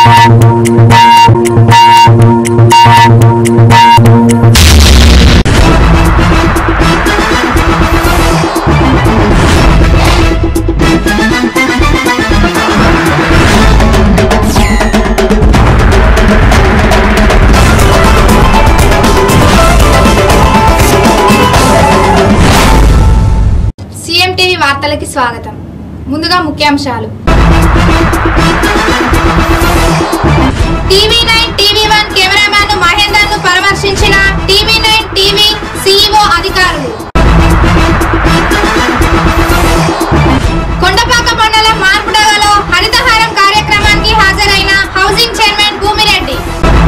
CM TV వార్తలకి స్వాగతం ముందుగా ముఖ్యాంశాలు TV nine TV one cameraman Mahender ను పరామర్శించిన టీవీ నైన్ టీవీ సీఈఓ అధికారులు కొండపాక మండలం మార్పుడగలో హరితహారం కార్యక్రమానికి హాజరైన హౌసింగ్ చైర్మన్ భూమిరెడ్డి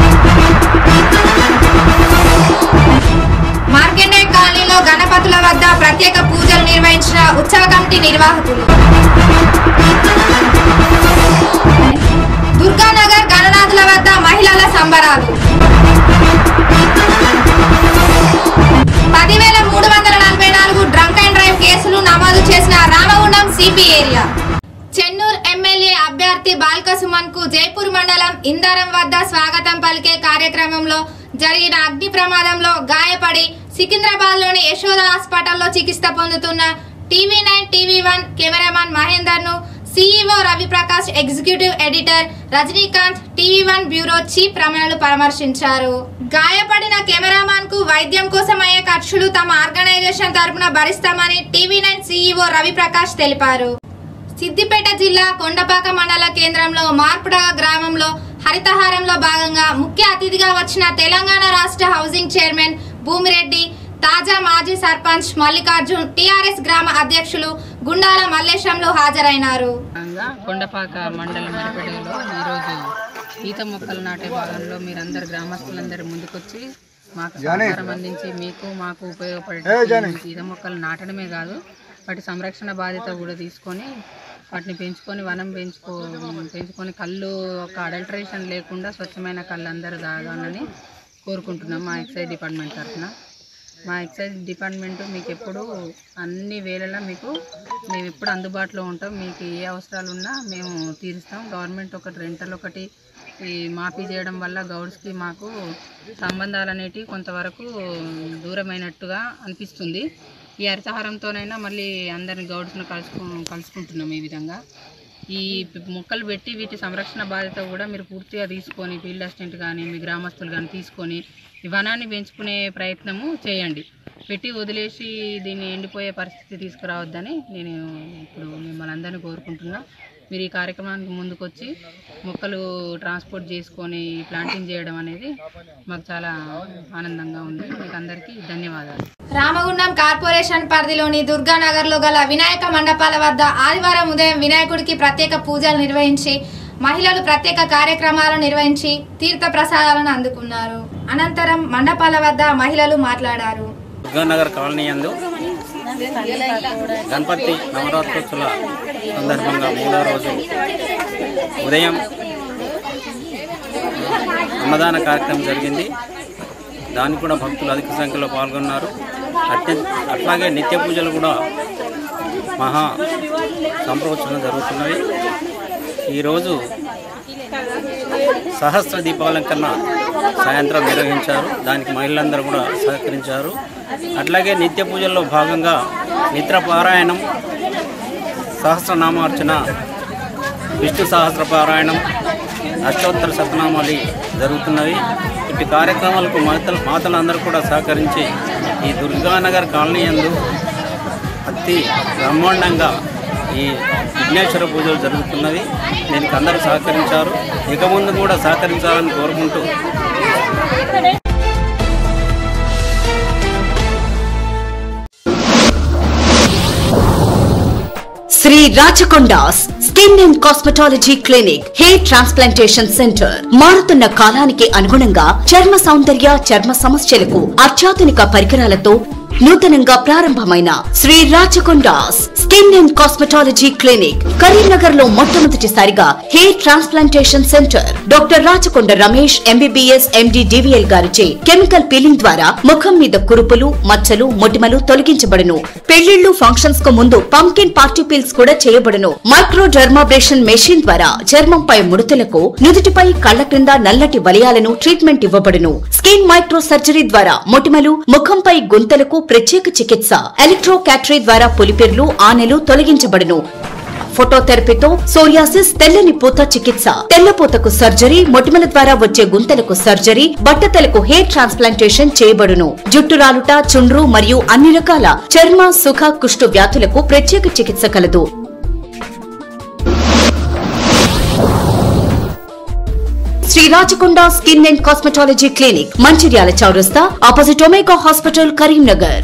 మార్కెండే కాలనీలో గణపతుల వద్ద ప్రత్యేక పూజలు నిర్వహించిన ఉత్సవ కమిటీ నిర్వాహకులు దుర్గానగర్ గణనాథుల వద్ద మహిళల సంబరాలు పదివేల మూడు వందల నలభై నాలుగు డ్రంక్ అండ్ డ్రైవ్ కేసులు నమోదు చేసిన Ramagundam CP area Chennur MLA అభ్యర్థి బాల్క సుమన్ కు జైపూర్ మండలం ఇందారం వద్ద స్వాగతం పలికే కార్యక్రమంలో జరిగిన అగ్ని ప్రమాదంలో గాయపడి సికింద్రాబాద్ లోని యశోద హాస్పిటల్లో చికిత్స పొందుతున్న TV nine TV one cameraman Mahender ను CEO Raviprakash executive editor Rajinikanth TV one bureau chief రమణలు పరామర్శించారు గాయపడిన కెమెరామాన్ కు వైద్యం కోసం అయ్యే ఖర్చులు తమ ఆర్గనైజేషన్ తరపున భరిస్తామని టీవీ నైన్ సీఈఓ రవిప్రకాష్ తెలిపారు సిద్దిపేట జిల్లా కొండపాక మండల కేంద్రంలో మార్పుడ గ్రామంలో హరితహారంలో భాగంగా ముఖ్య అతిథిగా వచ్చిన తెలంగాణ రాష్ట్ర హౌసింగ్ చైర్మన్ భూమిరెడ్డి తాజా మాజీ సర్పంచ్ మల్లికార్జున్ టీఆర్ఎస్ గ్రామ అధ్యక్షులు గుండాల మల్లేశంలు హాజరైనారు భాగంగా కొండపాక మండలం మరిపెడలో ఈరోజు ఈత మొక్కలు నాటే భాగంలో మీరందరు గ్రామస్తులందరూ ముందుకొచ్ి మాకు సహకారం అందించి మీకు మాకు ఉపయోగపడే ఈత మొక్కలు నాటడమే కాదు వాటి సంరక్షణ బాధ్యత కూడా తీసుకొని వాటిని పెంచుకొని వనం పెంచుకో పెంచుకొని కళ్ళు ఒక అడల్టరేషన్ లేకుండా స్వచ్ఛమైన కళ్ళు అందరూ తాగాలని కోరుకుంటున్నాం మా ఎక్సైజ్ డిపార్ట్మెంట్ తరఫున మా ఎక్సైజ్ డిపార్ట్మెంట్ మీకు ఎప్పుడు అన్ని వేళలా మీకు మేము ఎప్పుడు అందుబాటులో ఉంటాం మీకు ఏ అవసరాలు ఉన్నా మేము తీరుస్తాం గవర్నమెంట్ ఒకటి రెంటల్ ఒకటి ఈ మాఫీ చేయడం వల్ల గౌడ్స్కి మాకు సంబంధాలు అనేటివి కొంతవరకు దూరమైనట్టుగా అనిపిస్తుంది ఈ హరితహారంతోనైనా మళ్ళీ అందరిని గౌడ్స్ను కలుసుకు కలుసుకుంటున్నాం ఈ విధంగా ఈ మొక్కలు పెట్టి వీటి సంరక్షణ బాధ్యత కూడా మీరు పూర్తిగా తీసుకొని ఫీల్డ్ అసిస్టెంట్ కానీ మీ గ్రామస్తులు కానీ తీసుకొని ఈ వనాన్ని పెంచుకునే ప్రయత్నము చేయండి పెట్టి వదిలేసి దీన్ని ఎండిపోయే పరిస్థితి తీసుకురావద్దని నేను ఇప్పుడు మిమ్మల్ని అందరినీ కోరుకుంటున్నా మీరు ఈ కార్యక్రమానికి ముందుకొచ్చి మొక్కలు ట్రాన్స్పోర్ట్ చేసుకొని ప్లాంటింగ్ చేయడం అనేది మాకు చాలా ఆనందంగా ఉంది మీకు అందరికీ ధన్యవాదాలు రామగుండం కార్పొరేషన్ పరిధిలోని దుర్గానగర్ లో గల వినాయక మండపాల వద్ద ఆదివారం ఉదయం వినాయకుడికి ప్రత్యేక పూజలు నిర్వహించి మహిళలు ప్రత్యేక కార్యక్రమాలు నిర్వహించి తీర్థ ప్రసాదాలను అందుకున్నారు అనంతరం మండపాల వద్ద మహిళలు మాట్లాడారు దుర్గానగర్ కాలనీ యందు గణపతి నవరాత్రోత్సవ సందర్భంగా మూడో రోజు ఉదయం అన్నదాన కార్యక్రమం జరిగింది దానికి కూడా భక్తులు అధిక సంఖ్యలో పాల్గొన్నారు అట్టే అట్లాగే నిత్య పూజలు కూడా మహా సంప్రోత్సవం జరుగుతున్నవి ఈరోజు సహస్ర దీపాలంకరణ సాయంత్రం నిర్వహించారు దానికి మహిళలందరూ కూడా సహకరించారు అట్లాగే నిత్య పూజల్లో భాగంగా నిద్ర పారాయణం సహస్రనామార్చన విష్ణు సహస్ర పారాయణం అష్టోత్తర సతనామాలి జరుగుతున్నవి ఇటు కార్యక్రమాలకు మాతలు మాతలందరూ కూడా సహకరించి ఈ దుర్గానగర్ కాలనీ యందు అతి బ్రహ్మాండంగా ఈ విఘ్నేశ్వర పూజలు జరుగుతున్నవి దీనికి అందరూ సహకరించారు ఇక ముందు కూడా సహకరించాలని కోరుకుంటూ Shri Rachakonda's skin and cosmetology clinic hair transplantation centre మారుతున్న కాలానికి అనుగుణంగా చర్మ సౌందర్య చర్మ సమస్యలకు అత్యాధునిక పరికరాలతో నూతనంగా ప్రారంభమైన Shri Rachakonda's skin and cosmetology clinic Karimnagar లో మొట్టమొదటిసారిగా hair transplantation centre doctor Rachakonda Ramesh MBBS MD DVL గారిచే కెమికల్ పీలింగ్ ద్వారా ముఖం మీద కురుపులు మచ్చలు మొటిమలు తొలగించబడును పెళ్లిళ్లు ఫంక్షన్స్ కు ముందు పంకిన్ పార్టీ పీల్స్ కూడా చేయబడును మైక్రో డర్మాబ్రేషన్ మెషిన్ ద్వారా చర్మంపై ముడతలకు నుదుటిపై కళ్ల క్రింద నల్లటి వలయాలను ట్రీట్మెంట్ ఇవ్వబడును స్కిన్ మైక్రో సర్జరీ ద్వారా మొటిమలు ముఖంపై గుంతలకు ప్రత్యేక చికిత్స ఎలక్ట్రో క్యాటరీ ద్వారా పులిపిర్లు ఆనెలు తొలగించబడును ఫోటోథెరపీతో సోరియాసిస్ తెల్లని పూత చికిత్స తెల్లపూతకు సర్జరీ మొటిమల ద్వారా వచ్చే గుంతలకు సర్జరీ బట్టతలకు హెయిర్ ట్రాన్స్ప్లాంటేషన్ చేయబడును జుట్టు రాలుట చుండ్రు మరియు అన్ని రకాల చర్మ సుఖ కుష్టు వ్యాధులకు ప్రత్యేక చికిత్స కలదు Shri Rachakonda skin and cosmetology clinic Mancherial చౌరస్తా opposite Omega hospital Karimnagar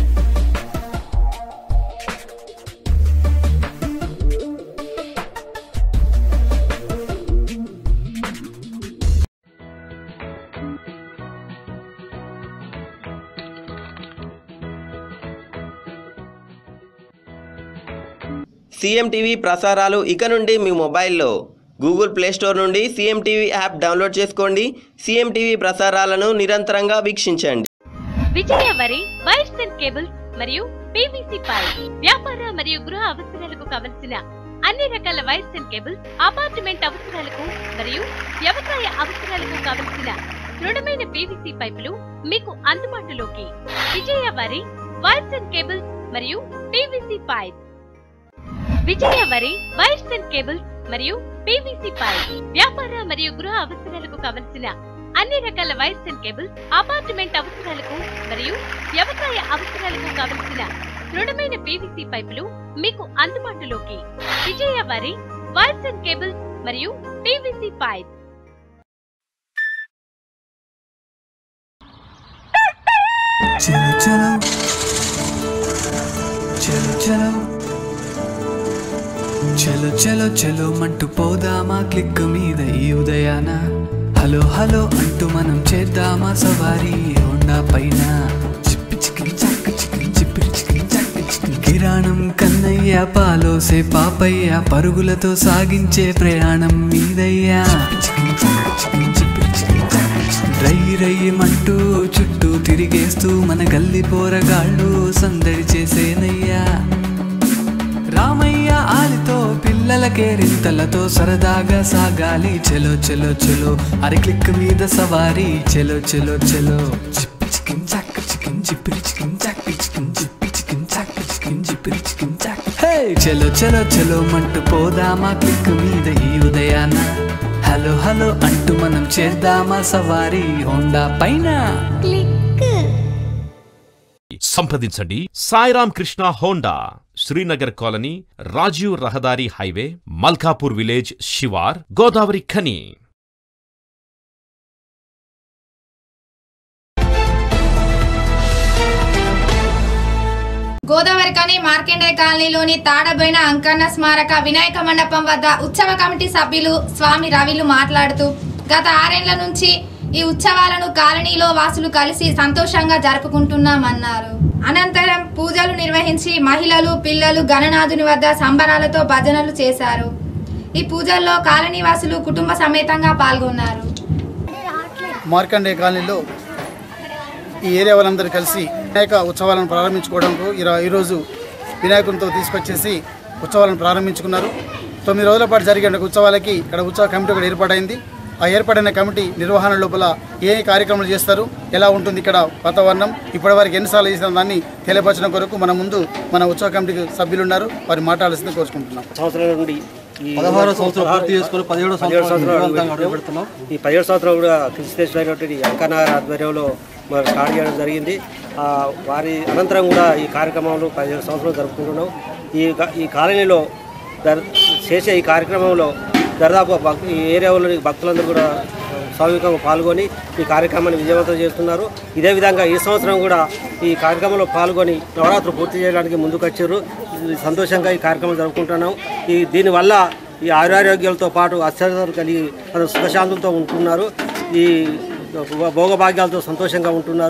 CM TV ప్రసారాలు ఇక నుండి మీ మొబైల్లో గూగుల్ ప్లే స్టోర్ నుండి సీఎం టీవీ యాప్ డౌన్లోడ్ చేసుకోండి సీఎం టీవీ ప్రసారాలను నిరంతరంగా వీక్షించండి Vijaya Vari wires and cables మరియు పీవీసీ పైప్ వ్యాపార మరియు గృహ అవసరాలకు కావలసిన అన్ని రకాల వైర్స్ అండ్ కేబుల్స్ అపార్ట్మెంట్ అవసరాలకు మరియు వ్యవసాయ అవసరాలకు కావలసిన దృఢమైన పీవీసీ పైపులు మీకు అందుబాటులోకి Vijaya Vari wires and cables మరియు PVC pipe Vijaya Vari wires and cables మరియు పీవీసీ పైప్ వ్యాపార మరియు గృహ అవసరాలకు కావలసిన అన్ని రకాల వైర్స్ అండ్ కేబుల్స్ అపార్ట్మెంట్ అవసరాలకు మరియు వ్యవసాయ అవసరాలకు కావలసిన దృఢమైన పీవీసీ పైపులు మీకు అందుబాటులోకి Vijaya Vari wires and cables మరియు పీవీసీ పైప్ చలో చలో చలో చలో చలో చలో చలో మంటూ పోదామా క్లిక్ మీద ఈ ఉదయాన హలో హలో అంటూ మనం చేద్దామా సవారీ హోండా పైన చిప్పి చికిన్ చక్క చికిన్ చిప్పిరి చికిన్ చక్క చికిన్ కిరాణం కన్నయ్య పాలోసే పాపయ్య పరుగులతో సాగించే ప్రయాణం మీదయ్యా చికిన్ చక్క చికిన్ చిప్పిరి చికిన్ చక్క చికిన్ రై రయ్యమంటూ చుట్టూ తిరిగేస్తూ మన గల్లి పోరగాళ్ళు సందడి చేసేనయ్యా రామయ్య ఆలితో పిల్లలకే రింతలతో సరదాగా సాగాలి చెలో చెలో చెలో అరి క్లిక్ మీద సవారీ చెలో చెలో చెలో చిప్పి చికిన్ చాక్ చికిన్ చిప్పిరి చికిన్ చాక్ చికిన్ చిప్పి చికిన్ చాక్ చికిన్ చిప్పిరి చికిన్ చాక్ హే చెలో చెలో చెలో మంటూ పోదామా క్లిక్ మీద ఈ ఉదయాన హలో హలో అంటూ మనం చేద్దామా సవారీ హోండా పైన సంప్రదించండి సాయిరామ్ కృష్ణ హోండా శ్రీనగర్ కాలనీ రాజీవ్ రహదారి హైవే మల్కాపూర్ విలేజ్ శివార్ గోదావరి ఖని గోదావరికని మార్కెండే కాలనీలోని తాడబోయిన అంకన్న స్మారక వినాయక మండపం వద్ద ఉత్సవ కమిటీ సభ్యులు స్వామి రవిలు మాట్లాడుతూ గత ఆరేండ్ల నుంచి ఈ ఉత్సవాలను కాలనీలో వాసులు కలిసి సంతోషంగా జరుపుకుంటున్నామన్నారు అనంతరం పూజలు నిర్వహించి మహిళలు పిల్లలు గణనాథుని వద్ద సంబరాలతో భజనలు చేశారు ఈ పూజల్లో కాలనీ వాసులు కుటుంబ సమేతంగా పాల్గొన్నారు మార్కండే కాలనీలో ఈ ఏరియా వాళ్ళందరూ కలిసి వినాయక ఉత్సవాలను ప్రారంభించుకోవడంకు ఈరో- ఈరోజు వినాయకునితో తీసుకొచ్చేసి ఉత్సవాలను ప్రారంభించుకున్నారు తొమ్మిది రోజుల పాటు జరిగే ఉత్సవాలకి ఇక్కడ ఉత్సవ కమిటీ ఒకటి ఏర్పాటైంది ఆ ఏర్పడిన కమిటీ నిర్వహణ లోపల ఏ ఏ కార్యక్రమాలు చేస్తారు ఎలా ఉంటుంది ఇక్కడ వాతావరణం ఇప్పటివరకు ఎన్నిసార్లు చేసిన దాన్ని తెలియపరచడం కొరకు మన ముందు మన ఉత్సవ కమిటీ సభ్యులు ఉన్నారు వారి మాట్లాడాల్సింది కోరుకుంటున్నాం సంవత్సరాల నుండి ఈ పదహారో సంవత్సరం పూర్తి చేసుకుని పదిహేడో పదిహేడు సంవత్సరం సంవత్సరాలు విజయవంతంగా అడుగు అడుగుపెడుతున్నాం. ఈ పదిహేడు సంవత్సరాలు కూడా క్రిస్టేశ్వరైనటువంటి అంకనగర్ ఆధ్వర్యంలో మనం స్టార్ట్ చేయడం జరిగింది ఆ, వారి అనంతరం కూడా ఈ కార్యక్రమంలో పదిహేడు సంవత్సరాలు జరుపుకుంటున్నాం ఈ గా- ఈ కాలనీలో దర్ చేసే ఈ కార్యక్రమంలో దాదాపు భక్ ఈ ఏరియాలోని భక్తులందరూ కూడా స్వామికంగా పాల్గొని ఈ కార్యక్రమాన్ని విజయవంతం చేస్తున్నారు ఇదే విధంగా ఈ సంవత్సరం కూడా ఈ కార్యక్రమంలో పాల్గొని నవరాత్రులు పూర్తి చేయడానికి ముందుకు వచ్చారు సంతోషంగా ఈ కార్యక్రమం జరుపుకుంటున్నాం ఈ దీనివల్ల ఈ ఆరోగ్యాలతో పాటు అత్యవసరం కలిగి అందరూ సుఖశాంతులతో ఉంటున్నారు ఈ భోగభాగ్యాలతో సంతోషంగా ఉంటున్నారు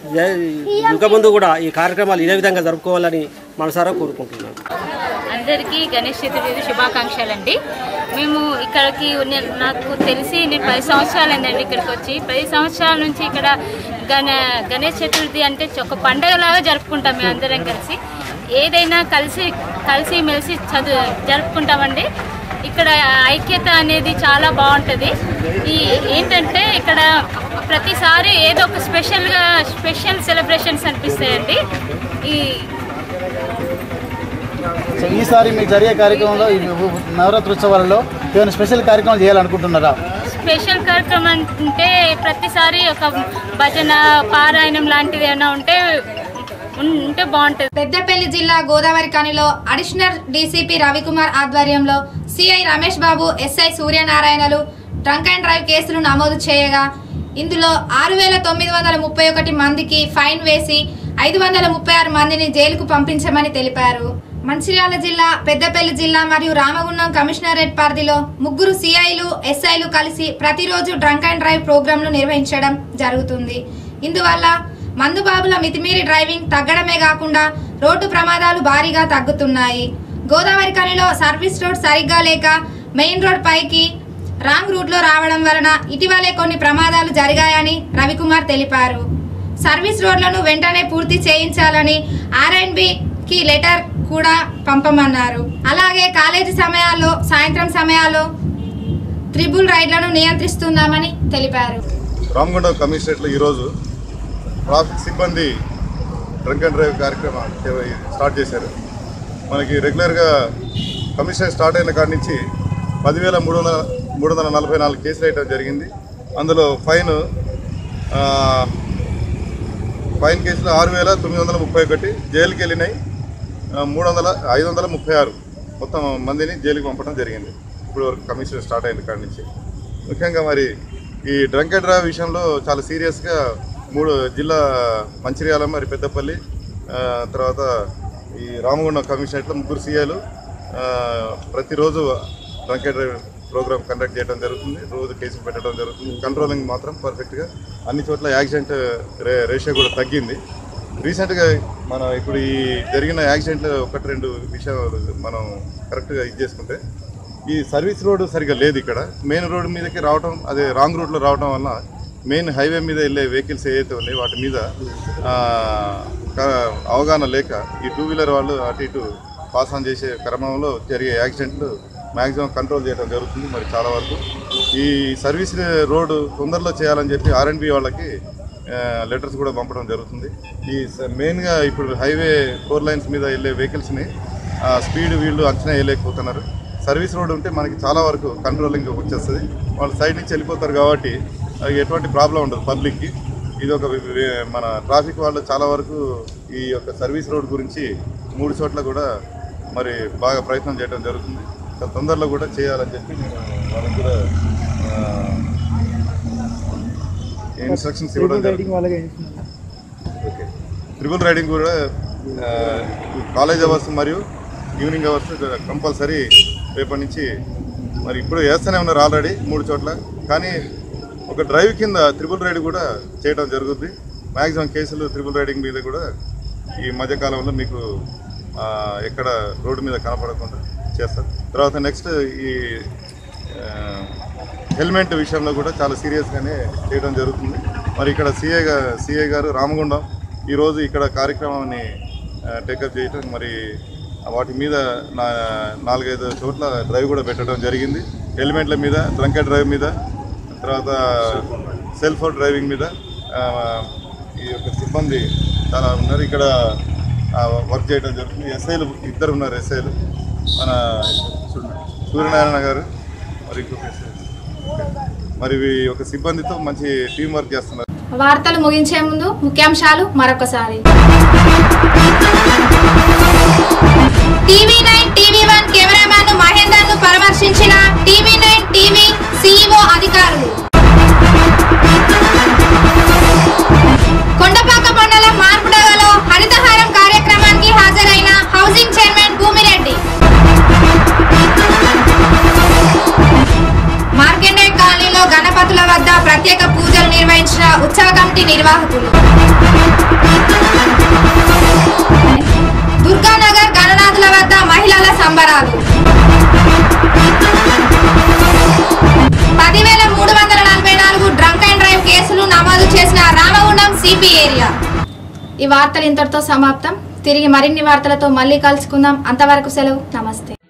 ఇంకా ముందు కూడా ఈ కార్యక్రమాలు ఇదే విధంగా జరుపుకోవాలని మనసారా కోరుకుంటున్నాను అందరికీ గణేష్ చతుర్థి శుభాకాంక్షలు అండి మేము ఇక్కడికి ఉన్న- నాకు తెలిసి నేను పది సంవత్సరాలు అయిందండి ఇక్కడికి వచ్చి పది సంవత్సరాల నుంచి ఇక్కడ గణ గణేష్ చతుర్థి అంటే ఒక పండగలాగా జరుపుకుంటాం మేము అందరం కలిసి ఏదైనా కలిసి కలిసి మెలిసి చదువు జరుపుకుంటామండి ఇక్కడ ఐక్యత అనేది చాలా బాగుంటుంది ఈ ఏంటంటే ఇక్కడ ప్రతిసారి ఏదో ఒక స్పెషల్గా స్పెషల్ సెలబ్రేషన్స్ అనిపిస్తాయండి ఈ సో ఈసారి మీకు జరిగే కార్యక్రమంలో ఈ నవరాత్రి ఉత్సవాలలో ఏమైనా స్పెషల్ కార్యక్రమాలు చేయాలనుకుంటున్నారా స్పెషల్ కార్యక్రమం అంటే ప్రతిసారి ఒక భజన పారాయణం లాంటిది ఏమైనా ఉంటే ఉంటే బాగుంటుంది పెద్దపల్లి జిల్లా గోదావరి కనిలో అడిషనల్ డీసీపీ రవికుమార్ ఆధ్వర్యంలో సిఐ రమేష్ బాబు ఎస్ఐ సూర్యనారాయణలు డ్రంక్ అండ్ డ్రైవ్ కేసులు నమోదు చేయగా ఇందులో ఆరు వేల తొమ్మిది వందల ముప్పై ఒకటి మందికి ఫైన్ వేసి ఐదు వందల ముప్పై ఆరు మందిని జైలుకు పంపించమని తెలిపారు మంచిర్యాల జిల్లా పెద్దపల్లి జిల్లా మరియు రామగుండం కమిషనరేట్ పరిధిలో ముగ్గురు సిఐలు ఎస్ఐలు కలిసి ప్రతిరోజు డ్రంక్ అండ్ డ్రైవ్ ప్రోగ్రాంలు నిర్వహించడం జరుగుతుంది ఇందువల్ల మందుబాబుల మితిమీరి డ్రైవింగ్ తగ్గడమే కాకుండా రోడ్డు ప్రమాదాలు భారీగా తగ్గుతున్నాయి గోదావరి కనిలో సర్వీస్ రోడ్ సరిగ్గా లేక మెయిన్ రోడ్ పైకి రాంగ్ రూట్లో రావడం వలన ఇటీవలే కొన్ని ప్రమాదాలు జరిగాయని రవికుమార్ తెలిపారు సర్వీస్ రోడ్లను వెంటనే పూర్తి చేయించాలని ఆర్ఎండ్బి కి లెటర్ కూడా పంపమన్నారు అలాగే కాలేజీ సమయాల్లో సాయంత్రం సమయాల్లో త్రిబుల్ రైడ్లను నియంత్రిస్తున్నామని తెలిపారు రామగుండం కమిషనరేట్లో ఈరోజు ట్రాఫిక్ సిబ్బంది డ్రంక్ అండ్ డ్రైవ్ కార్యక్రమం స్టార్ట్ చేశారు మనకి రెగ్యులర్గా కమిషనర్ స్టార్ట్ అయిన కాడి నుంచి పదివేల మూడు వందల మూడు వందల నలభై నాలుగు కేసులు వేయడం జరిగింది అందులో ఫైన్ ఆ, ఫైన్ కేసులు ఆరు వేల తొమ్మిది వందల ముప్పై ఒకటి జైలుకి వెళ్ళినాయి ఆ, మూడు వందల ఐదు వందల ముప్పై ఆరు మొత్తం మందిని జైలుకి పంపడం జరిగింది ఇప్పుడు వరకు కమిషన్ స్టార్ట్ అయిన కాడి నుంచి ముఖ్యంగా మరి ఈ డ్రంక్ అండ్ డ్రైవ్ విషయంలో చాలా సీరియస్గా మూడు జిల్లా మంచిర్యాల మరి పెద్దపల్లి ఆ, తర్వాత ఈ రామగుండం కమిషనరేట్లో ముగ్గురు సీఏలు ప్రతిరోజు drunk and drive program conduct చేయడం జరుగుతుంది రోజు కేసులు పెట్టడం జరుగుతుంది కంట్రోలింగ్ మాత్రం పర్ఫెక్ట్గా అన్ని చోట్ల యాక్సిడెంట్ రే రేషియో కూడా తగ్గింది రీసెంట్గా మనం ఇప్పుడు ఈ జరిగిన యాక్సిడెంట్లు ఒకటి రెండు విషయాలు మనం కరెక్ట్గా ఇది చేసుకుంటే ఈ సర్వీస్ రోడ్ సరిగా లేదు ఇక్కడ మెయిన్ రోడ్ మీదకి రావడం అదే రాంగ్ రూట్లో రావడం వల్ల మెయిన్ హైవే మీద వెళ్ళే వెహికల్స్ ఏవైతే ఉన్నాయో వాటి మీద ఆ, క- అవగాహన లేక ఈ టూ వీలర్ వాళ్ళు అటు ఇటు పాస్ ఆన్ చేసే క్రమంలో జరిగే యాక్సిడెంట్లు మ్యాక్సిమం కంట్రోల్ చేయడం జరుగుతుంది మరి చాలా వరకు ఈ సర్వీస్ రోడ్డు తొందరలో చేయాలని చెప్పి ఆర్ఎండ్బి వాళ్ళకి లెటర్స్ కూడా పంపడం జరుగుతుంది ఈ స- మెయిన్గా ఇప్పుడు హైవే ఫోర్ లైన్స్ మీద వెళ్ళే వెహికల్స్ని స్పీడ్ వీళ్ళు అంచనా వేయలేకపోతున్నారు సర్వీస్ రోడ్ ఉంటే మనకి చాలా వరకు కంట్రోలింగ్ వచ్చేస్తుంది వాళ్ళు సైడ్ నుంచి వెళ్ళిపోతారు కాబట్టి అది ఎటువంటి ప్రాబ్లం ఉండదు పబ్లిక్కి ఇది ఒక వి- వి- మన ట్రాఫిక్ వాళ్ళు చాలా వరకు ఈ యొక్క సర్వీస్ రోడ్ గురించి మూడు చోట్ల కూడా మరి బాగా ప్రయత్నం చేయడం జరుగుతుంది చాలా తొందరలో కూడా చేయాలని చెప్పి నేను వాళ్ళకి కూడా ఇన్స్ట్రక్షన్స్ ఇవ్వడం జరుగుతుంది ఓకే ట్రిపుల్ రైడింగ్ కూడా ఆ, కాలేజ్ అవర్స్ మరియు ఈవినింగ్ అవర్స్ కంపల్సరీ రేపటి నుంచి మరి ఇప్పుడు వేస్తూనే ఉన్నారు ఆల్రెడీ మూడు చోట్ల కానీ ఒక డ్రైవ్ కింద త్రిబుల్ రైడ్ కూడా చేయడం జరుగుద్ది మ్యాక్సిమం కేసులు త్రిబుల్ రైడింగ్ మీద కూడా ఈ మధ్యకాలంలో మీకు ఆ, ఎక్కడ రోడ్డు మీద కనపడకుండా చేస్తారు తర్వాత నెక్స్ట్ ఈ ఆ, హెల్మెట్ విషయంలో కూడా చాలా సీరియస్గానే చేయడం జరుగుతుంది మరి ఇక్కడ సిఏ సిఏ గారు రామగుండం ఈరోజు ఇక్కడ కార్యక్రమాన్ని టేకప్ చేయటం మరి వాటి మీద నా నాలుగైదు చోట్ల డ్రైవ్ కూడా పెట్టడం జరిగింది హెల్మెట్ల మీద డ్రంక్ అండ్ డ్రైవ్ మీద తర్వాత సెల్ ఫోన్ డ్రైవింగ్ మీద ఆ, ఈ యొక్క సిబ్బంది చాలా ఉన్నారు ఇక్కడ ఆ, వర్క్ చేయడం జరుగుతుంది ఎస్ఐలు ఇద్దరు ఉన్నారు ఎస్ఐలు మన సూ- సూర్యనారాయణ గారు మరి ఇంకొక ఎస్ఐ. మరి ఈ యొక్క సిబ్బందితో మంచి టీం వర్క్ చేస్తున్నారు వార్తలు ముగించే ముందు ముఖ్యాంశాలు మరొకసారి TV nine TV one cameraman Mahender ను పరామర్శించిన టీవీ నైన్ టీవీ సీఈఓ అధికారులు కొండపాక మండలం మార్పుడగలో హరితహారం కార్యక్రమానికి హాజరైన హౌసింగ్ చైర్మన్ భూమిరెడ్డి మార్కెండే కాలనీలో గణపతుల వద్ద ప్రత్యేక పూజలు నిర్వహించిన ఉత్సవ కమిటీ నిర్వాహకులు దుర్గానగర్ గణనాథుల వద్ద మహిళల సంబరాలు పదివేల మూడు వందల నలభై నాలుగు డ్రంక్ అండ్ డ్రైవ్ కేసులు నమోదు చేసిన రామగుండం సిపి ఏరియా ఈ వార్తలు ఇంతటితో సమాప్తం తిరిగి మరిన్ని వార్తలతో మళ్ళీ కలుసుకుందాం అంతవరకు సెలవు నమస్తే